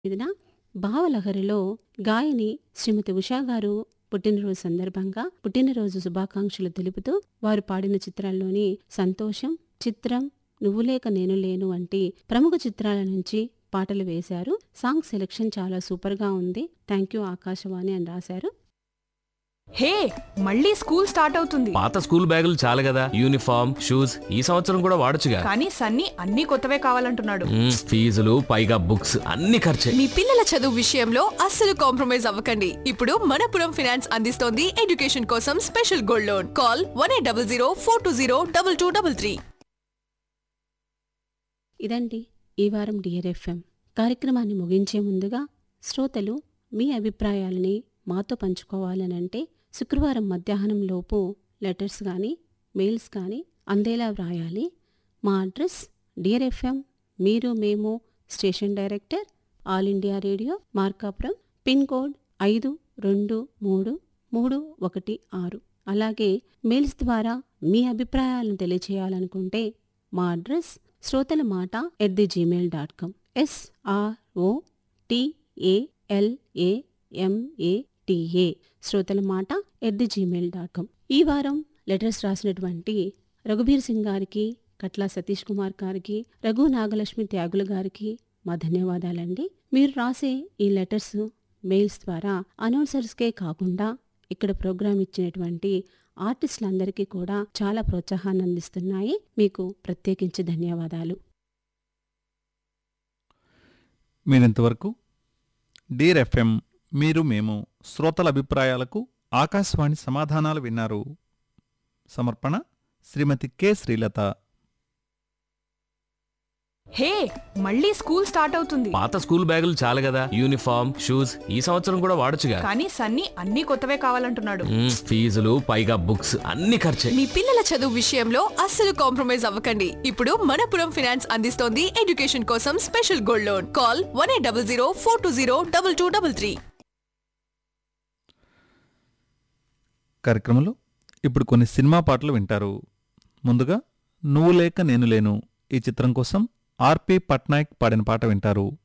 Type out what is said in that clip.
ఇదిన భావలహరిలో గాయని శ్రీమతి ఉషా గారు పుట్టినరోజు సందర్భంగా పుట్టినరోజు శుభాకాంక్షలు తెలుపుతూ వారు పాడిన చిత్రాల్లోని సంతోషం చిత్రం నువ్వులేక నేను లేను వంటి ప్రముఖ చిత్రాల నుంచి పాటలు వేశారు సాంగ్ సెలెక్షన్ చాలా సూపర్ గా ఉంది థ్యాంక్ యూ ఆకాశవాణి అని రాశారు హే మళ్ళీ స్కూల్ స్టార్ట్ అవుతుంది పాత స్కూల్ బ్యాగులు చాలు కదా యూనిఫామ్ షూస్ ఈ సంవత్సరం కూడా వాడొచ్చుగా కానీ సన్నీ అన్ని కొత్తవే కావాలంటున్నాడు మ్మ్, ఫీజులు పైగా బుక్స్ అన్ని ఖర్చే మీ పిల్లల చదువు విషయంలో అస్సలు కాంప్రమైజ్ అవ్వకండి ఇప్పుడు మనపురం ఫినాన్స్ అందిస్తోంది ఎడ్యుకేషన్ కోసం special gold loan call one eight double zero four two zero double two double three ఇదండి ఈ వారం డిఆర్ఎఫ్ఎం కార్యక్రమాన్ని ముగించే ముందుగా శ్రోతలు మీ అభిప్రాయాలని మాతో పంచుకోవాలనంటే శుక్రవారం మధ్యాహ్నం లోపు లెటర్స్ కానీ మెయిల్స్ కానీ అందేలా వ్రాయాలి మా అడ్రస్ డిఆర్ఎఫ్ఎం మీరు మేము station director All India Radio Markapuram pin code ఐదు రెండు మూడు మూడు ఒకటి ఆరు అలాగే మెయిల్స్ ద్వారా మీ అభిప్రాయాలను తెలియచేయాలనుకుంటే మా అడ్రస్ శ్రోతల మాట at the Gmail dot com SRO టిఏఎల్ఏఎంఏటిఏ శ్రోతల మాట at the Gmail dot com ఈ వారం లెటర్స్ రాసినటువంటి రఘుబీర్ సింగ్ గారికి కట్లా సతీష్ కుమార్ గారికి రఘు నాగలక్ష్మి త్యాగుల గారికి మా ధన్యవాదాలండి మీరు రాసే ఈ లెటర్స్ మెయిల్స్ ద్వారా అనౌన్సర్స్కే కాకుండా ఇక్కడ ప్రోగ్రాం ఇచ్చినటువంటి ఆర్టిస్టులందరికీ కూడా చాలా ప్రోత్సాహాన్ని అందిస్తున్నాయి మీకు ప్రత్యేకించి ధన్యవాదాలు మీరింతవరకు డీర్ ఎఫ్ఎం మీరు మేము శ్రోతల అభిప్రాయాలకు ఆకాశవాణి సమాధానాలు విన్నారు సమర్పణ శ్రీమతి కె శ్రీలత హే మళ్ళీ స్కూల్ స్టార్ట్ అవుతుంది పాత స్కూల్ బ్యాగులు చాలు కదా యూనిఫామ్ షూస్ ఈ సంవత్సరం కూడా వాడొచ్చుగా కానీ సన్నీ అన్ని కొత్తవే కావాలంటున్నాడు మ్మ్, ఫీజులు పైగా బుక్స్ అన్ని ఖర్చే మీ పిల్లల చదువు విషయంలో అస్సలు కాంప్రమైజ్ అవ్వకండి ఇప్పుడు మనపురం ఫినాన్స్ అందిస్తోంది ఎడ్యుకేషన్ కోసం special gold loan call one eight double zero four two zero double two double three కార్యక్రమంలో ఇప్పుడు కొన్ని సినిమా పాటలు వింటారు ముందుగా నువ్వు లేక నేను లేను ఈ చిత్రం కోసం ఆర్పి పట్నాయక్ పాడిన పాట వింటారు